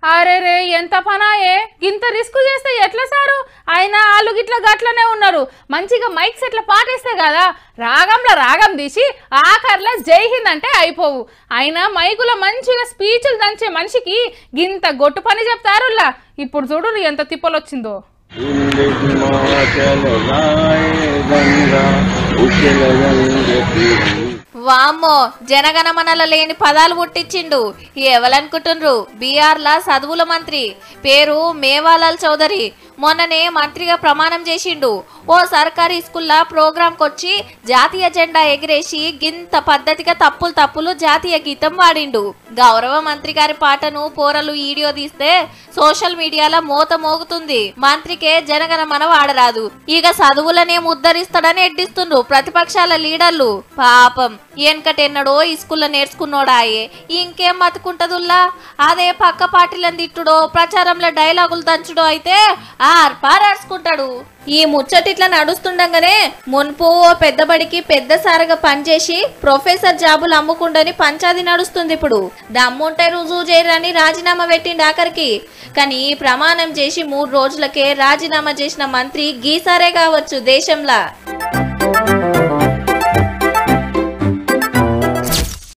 అరే రే ఎంత పనాయే ఇంత రిస్క్ చేస్తే ఎట్లా సారు ఆయన వాళ్ళు గిట్ల గట్లనే ఉన్నారు మంచిగా మైక్ సెట్ల పాటేస్తే కదా రాగంలో రాగం తీసి ఆఖర్లో జై హింద్ అంటే అయిపోవు అయినా మైకులో మంచిగా స్పీచ్లు దంచే మనిషికి గింత గొట్టు పని చెప్తారులా ఇప్పుడు చూడు ఎంత తిప్పలు వచ్చిందో हिमाचल लाए गंगा उछल रंग की వామ్మో జనగణమనల లేని పదాలు పుట్టించిండు ఎవలనుకుంటుండ్రు బీఆర్ లా చదువుల మంత్రి పేరు మేవాలాల్ చౌదరి మొన్ననే మంత్రిగా ప్రమాణం చేసిండు ఓ సర్కారీ స్కూల్లా ప్రోగ్రాంకి వచ్చి జాతీయ జెండా ఎగిరేసి గింత పద్ధతిగా తప్పులు తప్పులు జాతీయ గీతం వాడిండు గౌరవ మంత్రి గారి పాటను పోరలు వీడియో తీస్తే సోషల్ మీడియాలో మోత మోగుతుంది మంత్రికే జనగణమన వాడరాదు ఇక చదువులనే ముద్దరిస్తాడని ఎడ్డిస్తుండ్రు ప్రతిపక్షాల లీడర్లు పాపం వెనకటెన్నడో ఈ స్కూల్లో నేర్చుకున్నోడాయే ఇంకేం బతుకుంటదుల్లా అదే పక్క పార్టీలను తిట్టుడో ప్రచారంలో డైలాగులు దంచుడో అయితే ఆర్పారాడుచుకుంటాడు ఈ ముచ్చటిట్లా నడుస్తుండగానే మున్పు ఓ పెద్దబడికి పెద్ద సారగా పనిచేసి ప్రొఫెసర్ జాబులు అమ్ముకుండని పంచాది నడుస్తుంది ఇప్పుడు దమ్ముంటే రుజువు చేయరని రాజీనామా పెట్టిండు ఆఖరికి కానీ ప్రమాణం చేసి మూడు రోజులకే రాజీనామా చేసిన మంత్రి గీసారే కావచ్చు దేశంలా